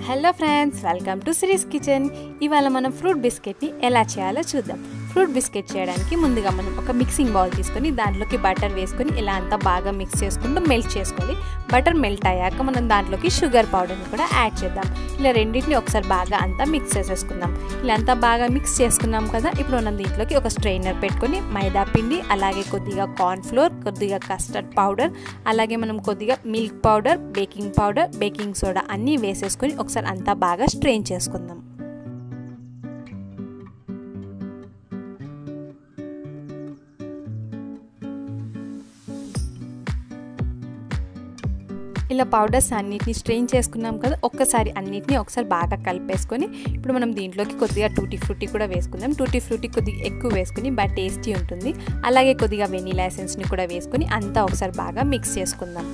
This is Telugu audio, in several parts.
hello friends welcome to series kitchen ఇవాళ మనం ఫ్రూట్ బిస్కెట్ని ఎలా చేయాలో చూద్దాం ఫ్రూట్ బిస్కెట్ చేయడానికి ముందుగా మనం ఒక మిక్సింగ్ బౌల్ తీసుకొని దాంట్లోకి బటర్ వేసుకొని ఇలా అంతా బాగా మిక్స్ చేసుకుంటూ మెల్ట్ చేసుకోవాలి బటర్ మెల్ట్ అయ్యాక మనం దాంట్లోకి షుగర్ పౌడర్ని కూడా యాడ్ చేద్దాం ఇలా రెండింటిని ఒకసారి బాగా అంతా మిక్స్ చేసేసుకుందాం ఇలా అంతా బాగా మిక్స్ చేసుకున్నాం కదా ఇప్పుడు మనం దీంట్లోకి ఒక స్ట్రైనర్ పెట్టుకొని మైదా పిండి అలాగే కొద్దిగా కార్న్ ఫ్లోర్ కొద్దిగా కస్టర్డ్ పౌడర్ అలాగే మనం కొద్దిగా milk powder baking powder baking soda అన్నీ వేసేసుకొని ఒకసారి అంతా బాగా స్ట్రెయిన్ చేసుకుందాం ఇలా పౌడర్స్ అన్నిటిని స్ట్రెయిన్ చేసుకున్నాం కదా ఒక్కసారి అన్నిటిని ఒకసారి బాగా కలిపేసుకొని ఇప్పుడు మనం దీంట్లోకి కొద్దిగా టూటీ ఫ్రూటీ కూడా వేసుకుందాం టూటీ ఫ్రూటీ కొద్దిగా ఎక్కువ వేసుకుని బాగా టేస్టీ ఉంటుంది అలాగే కొద్దిగా వెనీలా ఎసెన్స్ని కూడా వేసుకొని అంతా ఒకసారి బాగా మిక్స్ చేసుకుందాం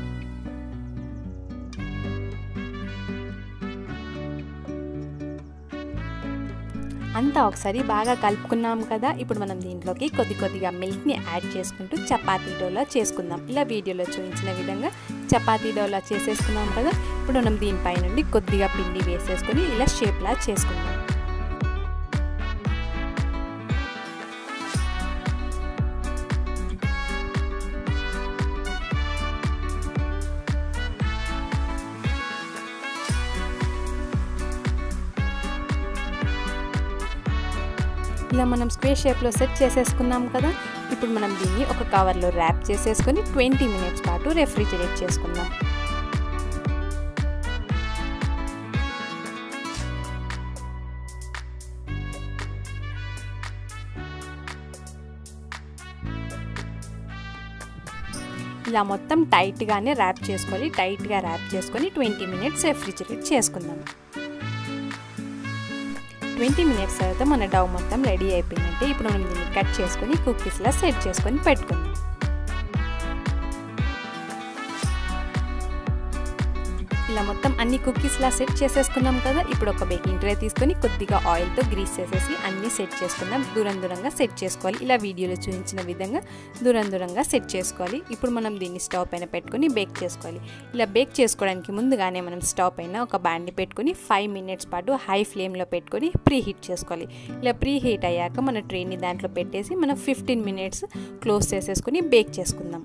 అంతా ఒకసారి బాగా కలుపుకున్నాం కదా ఇప్పుడు మనం దీంట్లోకి కొద్ది కొద్దిగా మిల్క్ని యాడ్ చేసుకుంటూ చపాతీ డోలా చేసుకుందాం ఇలా వీడియోలో చూపించిన విధంగా చపాతీ డోలా చేసేసుకున్నాం కదా ఇప్పుడు మనం దీనిపై నుండి కొద్దిగా పిండి వేసేసుకొని ఇలా షేప్లా చేసుకుందాం ఇలా మనం స్క్వేర్ షేప్లో సెట్ చేసేసుకున్నాం కదా ఇప్పుడు మనం దీన్ని ఒక కవర్లో ర్యాప్ చేసేసుకొని ట్వంటీ మినిట్స్ పాటు రెఫ్రిజిరేట్ చేసుకుందాం ఇలా మొత్తం టైట్గానే ర్యాప్ చేసుకోవాలి టైట్గా ర్యాప్ చేసుకొని ట్వంటీ మినిట్స్ రెఫ్రిజిరేట్ చేసుకుందాం ట్వంటీ మినిట్స్ తర్వాత మన డవ్ మొత్తం రెడీ అయిపోయిందంటే ఇప్పుడు మనం దీన్ని కట్ చేసుకొని కుక్కీస్లా సెట్ చేసుకొని పెట్టుకుందాం ఇలా మొత్తం అన్ని కుక్కీస్లా సెట్ చేసేసుకున్నాం కదా ఇప్పుడు ఒక బేకింగ్ ట్రే తీసుకొని కొద్దిగా ఆయిల్తో గ్రీస్ చేసేసి అన్నీ సెట్ చేసుకుందాం దూరం దూరంగా సెట్ చేసుకోవాలి ఇలా వీడియోలో చూపించిన విధంగా దూరం దూరంగా సెట్ చేసుకోవాలి ఇప్పుడు మనం దీన్ని స్టవ్ పైన పెట్టుకొని బేక్ చేసుకోవాలి ఇలా బేక్ చేసుకోవడానికి ముందుగానే మనం స్టవ్ పైన ఒక బ్యాండ్ని పెట్టుకొని ఫైవ్ మినిట్స్ పాటు హై ఫ్లేమ్లో పెట్టుకొని ప్రీ హీట్ చేసుకోవాలి ఇలా ప్రీ హీట్ అయ్యాక మన ట్రైని దాంట్లో పెట్టేసి మనం ఫిఫ్టీన్ మినిట్స్ క్లోజ్ చేసేసుకొని బేక్ చేసుకుందాం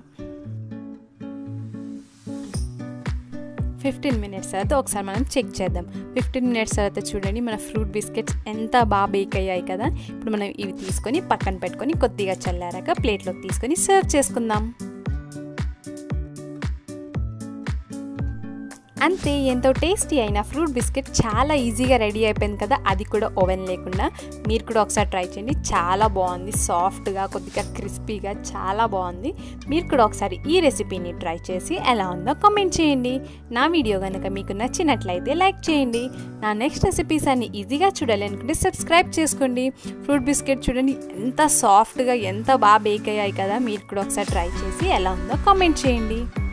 ఫిఫ్టీన్ మినిట్స్ తర్వాత ఒకసారి మనం చెక్ చేద్దాం ఫిఫ్టీన్ మినిట్స్ తర్వాత చూడండి మన ఫ్రూట్ బిస్కెట్స్ ఎంత బాగా బేక్ అయ్యాయి కదా ఇప్పుడు మనం ఇవి తీసుకొని పక్కన పెట్టుకొని కొద్దిగా చల్లారాక ప్లేట్లోకి తీసుకొని సర్వ్ చేసుకుందాం అంతే ఎంతో టేస్టీ అయిన ఫ్రూట్ బిస్కెట్ చాలా ఈజీగా రెడీ అయిపోయింది కదా అది కూడా ఓవెన్ లేకుండా మీరు కూడా ఒకసారి ట్రై చేయండి చాలా బాగుంది సాఫ్ట్గా కొద్దిగా క్రిస్పీగా చాలా బాగుంది మీరు కూడా ఒకసారి ఈ రెసిపీని ట్రై చేసి ఎలా ఉందో కామెంట్ చేయండి నా వీడియో కనుక మీకు నచ్చినట్లయితే లైక్ చేయండి నా నెక్స్ట్ రెసిపీస్ అన్ని ఈజీగా చూడాలి అనుకుంటే సబ్స్క్రైబ్ చేసుకోండి ఫ్రూట్ బిస్కెట్ చూడండి ఎంత సాఫ్ట్గా ఎంత బాగా బేక్ అయ్యాయి కదా మీరు కూడా ఒకసారి ట్రై చేసి ఎలా ఉందో కామెంట్ చేయండి